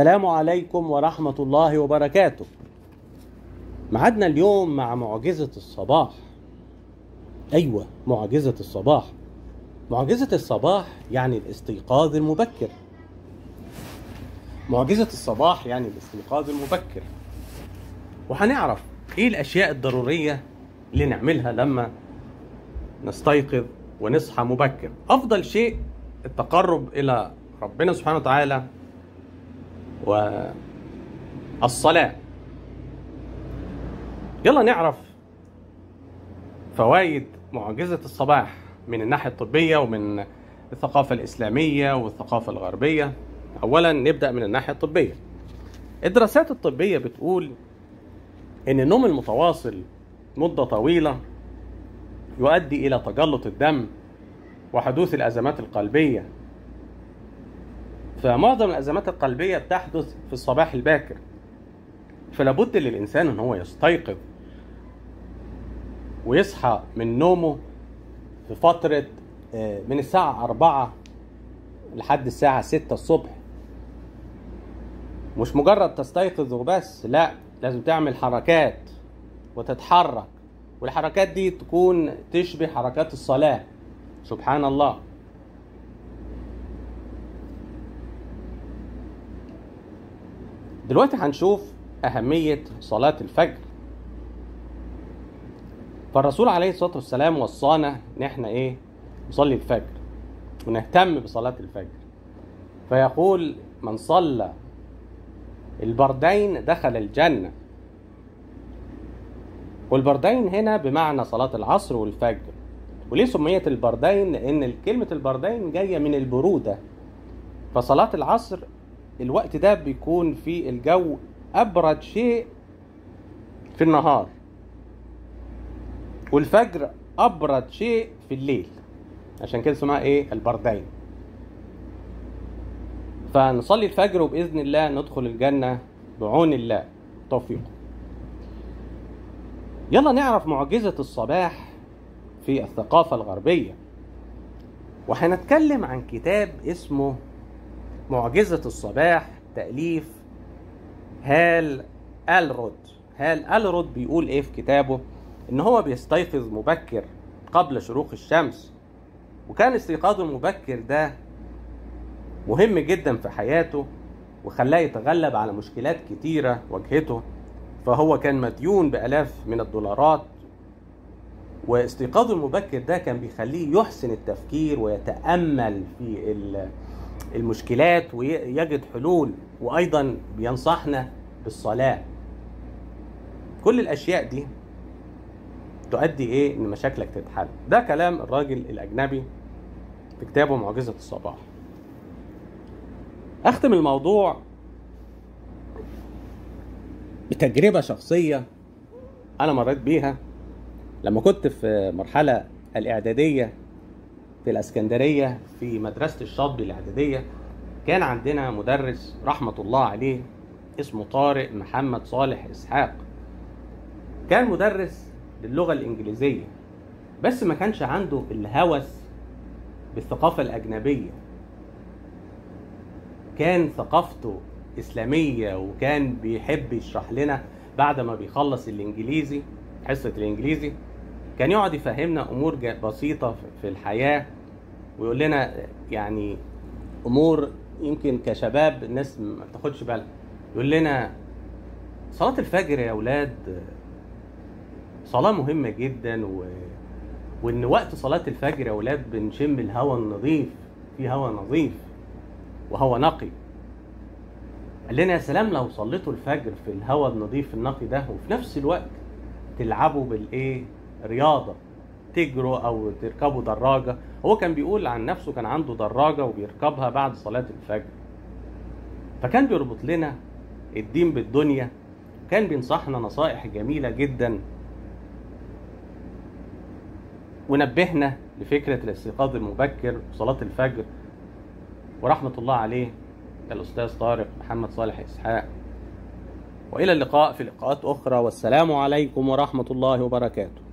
السلام عليكم ورحمة الله وبركاته معادنا اليوم مع معجزة الصباح أيوة معجزة الصباح معجزة الصباح يعني الاستيقاظ المبكر معجزة الصباح يعني الاستيقاظ المبكر وهنعرف ايه الاشياء الضرورية اللي نعملها لما نستيقظ ونصحى مبكر افضل شيء التقرب الى ربنا سبحانه وتعالى والصلاة يلا نعرف فوائد معجزة الصباح من الناحية الطبية ومن الثقافة الإسلامية والثقافة الغربية أولا نبدأ من الناحية الطبية الدراسات الطبية بتقول إن النوم المتواصل مدة طويلة يؤدي إلى تجلط الدم وحدوث الأزمات القلبية فمعظم الأزمات القلبية بتحدث في الصباح الباكر فلا بد للإنسان إن هو يستيقظ ويصحى من نومه في فترة من الساعة أربعة لحد الساعة ستة الصبح مش مجرد تستيقظ وبس لا لازم تعمل حركات وتتحرك والحركات دي تكون تشبه حركات الصلاة سبحان الله دلوقتي هنشوف أهمية صلاة الفجر فالرسول عليه الصلاة والسلام وصانا إن إحنا إيه نصلي الفجر ونهتم بصلاة الفجر فيقول من صلى البردين دخل الجنة والبردين هنا بمعنى صلاة العصر والفجر وليه سميت البردين لأن كلمة البردين جاية من البرودة فصلاة العصر الوقت ده بيكون في الجو أبرد شيء في النهار والفجر أبرد شيء في الليل عشان كده اسمها إيه البردين فنصلي الفجر وبإذن الله ندخل الجنة بعون الله توفيقه يلا نعرف معجزة الصباح في الثقافة الغربية وهنتكلم عن كتاب اسمه معجزة الصباح تأليف هال ألرود هال ألرود بيقول إيه في كتابه إن هو بيستيقظ مبكر قبل شروق الشمس وكان استيقاظه المبكر ده مهم جدا في حياته وخلاه يتغلب على مشكلات كتيرة واجهته فهو كان مديون بآلاف من الدولارات واستيقاظه المبكر ده كان بيخليه يحسن التفكير ويتأمل في المشكلات ويجد حلول وأيضا بينصحنا بالصلاة كل الأشياء دي تؤدي إيه إن مشاكلك تتحل ده كلام الراجل الأجنبي في كتابه معجزة الصباح أختم الموضوع بتجربة شخصية أنا مريت بيها لما كنت في مرحلة الإعدادية في الإسكندرية في مدرسة الشاطبي الإعدادية كان عندنا مدرس رحمة الله عليه اسمه طارق محمد صالح إسحاق كان مدرس للغة الإنجليزية بس ما كانش عنده الهوس بالثقافة الأجنبية كان ثقافته إسلامية وكان بيحب يشرح لنا بعد ما بيخلص الإنجليزي حصة الإنجليزي كان يقعد يفهمنا أمور بسيطة في الحياة ويقول لنا يعني أمور يمكن كشباب الناس ما بتاخدش بالها يقول لنا صلاة الفجر يا أولاد صلاة مهمة جدا و... وإن وقت صلاة الفجر يا أولاد بنشم الهواء النظيف في هواء نظيف وهواء نقي قال لنا يا سلام لو صليتوا الفجر في الهواء النظيف النقي ده وفي نفس الوقت تلعبوا بالايه رياضه تجروا او تركبوا دراجه هو كان بيقول عن نفسه كان عنده دراجه وبيركبها بعد صلاه الفجر فكان بيربط لنا الدين بالدنيا كان بينصحنا نصائح جميله جدا ونبهنا لفكره الاستيقاظ المبكر وصلاه الفجر ورحمه الله عليه الأستاذ طارق محمد صالح إسحاق وإلى اللقاء في لقاءات أخرى والسلام عليكم ورحمة الله وبركاته